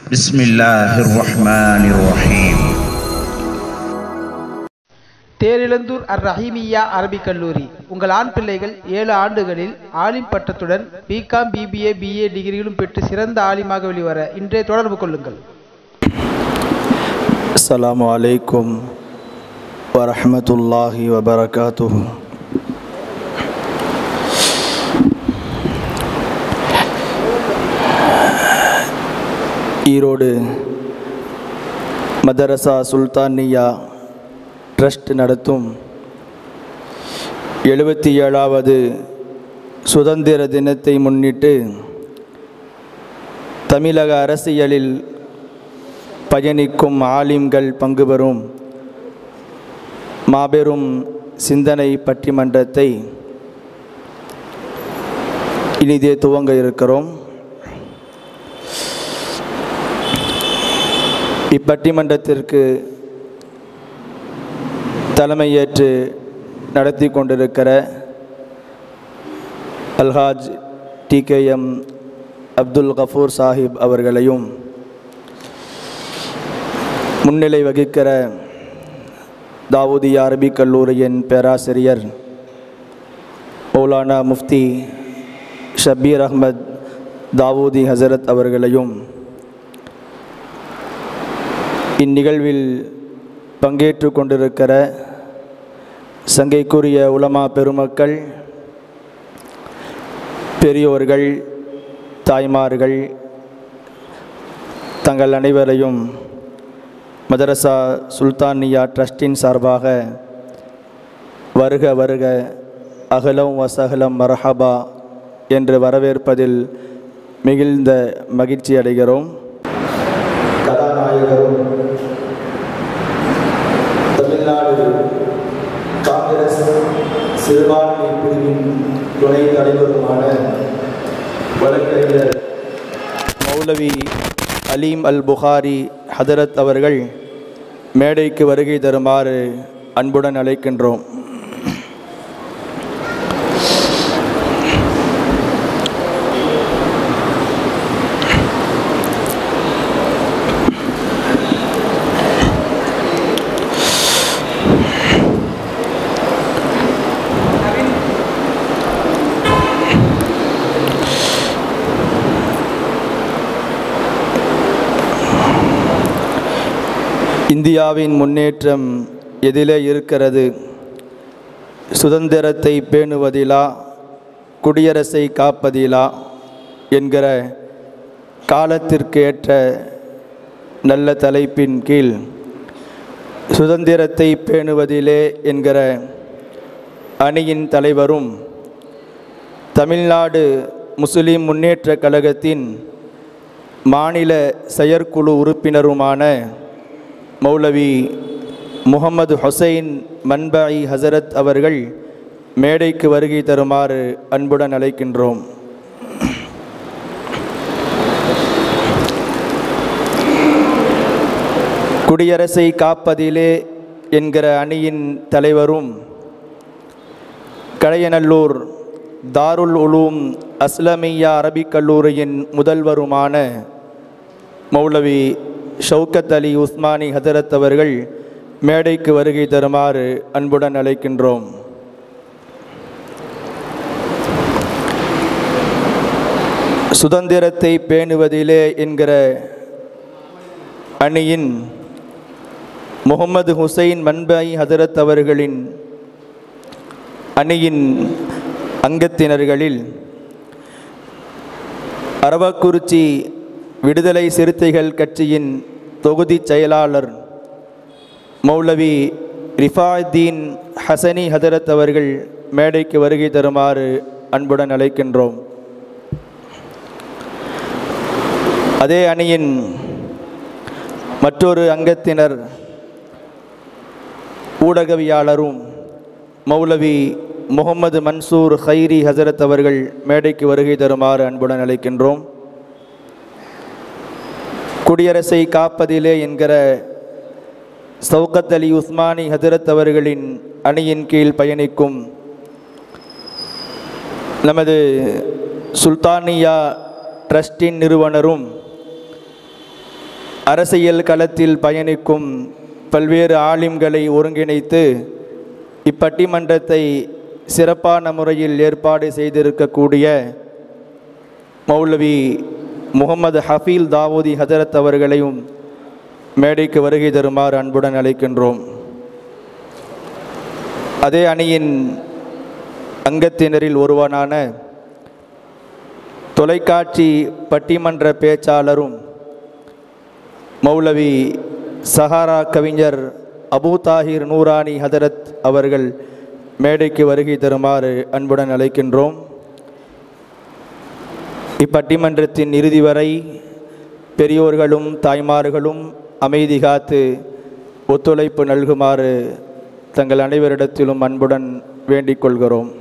بسم الله الرحمن الرحيم தேரிழந்தூர் அர் ரஹீமியா அரபிக் கல்லூரி உங்கள் ஆண் பிள்ளைகள் ஏழு ஆண்டுகளில் ஆலிம் பட்டத்துடன் பிகாம் பிபிஏ பிஏ டிகிரிகளும் பெற்று சிறந்த ஆலிமாக வெளிவர இன்றே தொடர்பு கொள்ளுங்கள் السلام عليكم ورحمة الله وبركاته ஈரோடு மதரசா சுல்தானியா ட்ரஸ்ட் நடத்தும் எழுபத்தி ஏழாவது சுதந்திர தினத்தை முன்னிட்டு தமிழக அரசியலில் பயணிக்கும் ஆலிம்கள் பங்கு பெறும் மாபெரும் சிந்தனை பட்டிமன்றத்தை இனிதே துவங்க இருக்கிறோம் இப்பட்டிமன்றத்திற்கு தலைமையேற்று நடத்தி கொண்டிருக்கிற அல்ஹாஜ் டிகேஎம் அப்துல் கஃபூர் சாஹிப் அவர்களையும் முன்னிலை வகிக்கிற தாவூதியா அரபிக் கல்லூரியின் பேராசிரியர் மௌலானா முஃப்தி ஷபீர் அஹ்மத் தாவூதி ஹசரத் அவர்களையும் இந்நிகழ்வில் பங்கேற்று கொண்டிருக்கிற சங்கைக்குரிய உலமா பெருமக்கள் பெரியோர்கள் தாய்மார்கள் தங்கள் அனைவரையும் மதரசா சுல்தானியா ட்ரஸ்டின் சார்பாக வருக வருக அகலம் வசகலம் மரஹபா என்று வரவேற்பதில் மிகுந்த மகிழ்ச்சி அடைகிறோம் கதாநாயகரும் தமிழ்நாடு காங்கிரஸ் சிறுபான்மை பிரிவின் துணை தலைவருமான வழக்கறிஞர் மௌலவி அலீம் அல் புகாரி ஹதரத் அவர்கள் மேடைக்கு வருகை தருமாறு அன்புடன் அழைக்கின்றோம் இந்தியாவின் முன்னேற்றம் எதிலே இருக்கிறது சுதந்திரத்தை பேணுவதிலா குடியரசை காப்பதிலா என்கிற காலத்திற்கேற்ற நல்ல தலைப்பின் கீழ் சுதந்திரத்தை பேணுவதிலே என்கிற அணியின் தலைவரும் தமிழ்நாடு முஸ்லிம் முன்னேற்றக் கழகத்தின் மாநில செயற்குழு உறுப்பினருமான மௌலவி முகமது ஹுசைன் மன்பாய் ஹசரத் அவர்கள் மேடைக்கு வருகை தருமாறு அன்புடன் அழைக்கின்றோம் குடியரசை காப்பதிலே என்கிற அணியின் தலைவரும் கடையநல்லூர் தாருல் உலூம் அஸ்லமியா அரபிக் கல்லூரியின் முதல்வருமான மௌலவி ஷவுக்கத் அலி உஸ்மானி ஹதரத் அவர்கள் மேடைக்கு வருகை தருமாறு அன்புடன் அழைக்கின்றோம் சுதந்திரத்தை பேணுவதிலே என்கிற அணியின் முகமது ஹுசைன் மன்பாய் ஹதரத் அவர்களின் அணியின் அங்கத்தினர்களில் அரவக்குறிச்சி விடுதலை சிறுத்தைகள் கட்சியின் தொகுதி செயலாளர் மௌலவி ரிஃபாதீன் ஹசனி ஹதரத் அவர்கள் மேடைக்கு வருகை தருமாறு அன்புடன் அழைக்கின்றோம் அதே அணியின் மற்றொரு அங்கத்தினர் ஊடகவியாளரும் மௌலவி முகமது மன்சூர் ஹைரி ஹசரத் அவர்கள் மேடைக்கு வருகை தருமாறு அன்புடன் அழைக்கின்றோம் குடியரசை காப்பதிலே என்கிற சவுகத் அலி உஸ்மானி ஹதரத் அவர்களின் அணியின் கீழ் பயணிக்கும் நமது சுல்தானியா ட்ரஸ்டின் நிறுவனரும் அரசியல் களத்தில் பயணிக்கும் பல்வேறு ஆலிம்களை ஒருங்கிணைத்து இப்பட்டிமன்றத்தை சிறப்பான முறையில் ஏற்பாடு செய்திருக்கக்கூடிய மௌலவி முகமது ஹஃபீல் தாவூதி ஹஜரத் அவர்களையும் மேடைக்கு வருகை தருமாறு அன்புடன் அழைக்கின்றோம் அதே அணியின் அங்கத்தினரில் ஒருவனான தொலைக்காட்சி பட்டிமன்ற பேச்சாளரும் மௌலவி சஹாரா கவிஞர் அபூ தாஹிர் நூரானி ஹதரத் அவர்கள் மேடைக்கு வருகை தருமாறு அன்புடன் அழைக்கின்றோம் இப்பட்டிமன்றத்தின் இறுதி வரை பெரியோர்களும் தாய்மார்களும் அமைதி காத்து ஒத்துழைப்பு நல்குமாறு தங்கள் அனைவரிடத்திலும் அன்புடன் வேண்டிக் கொள்கிறோம்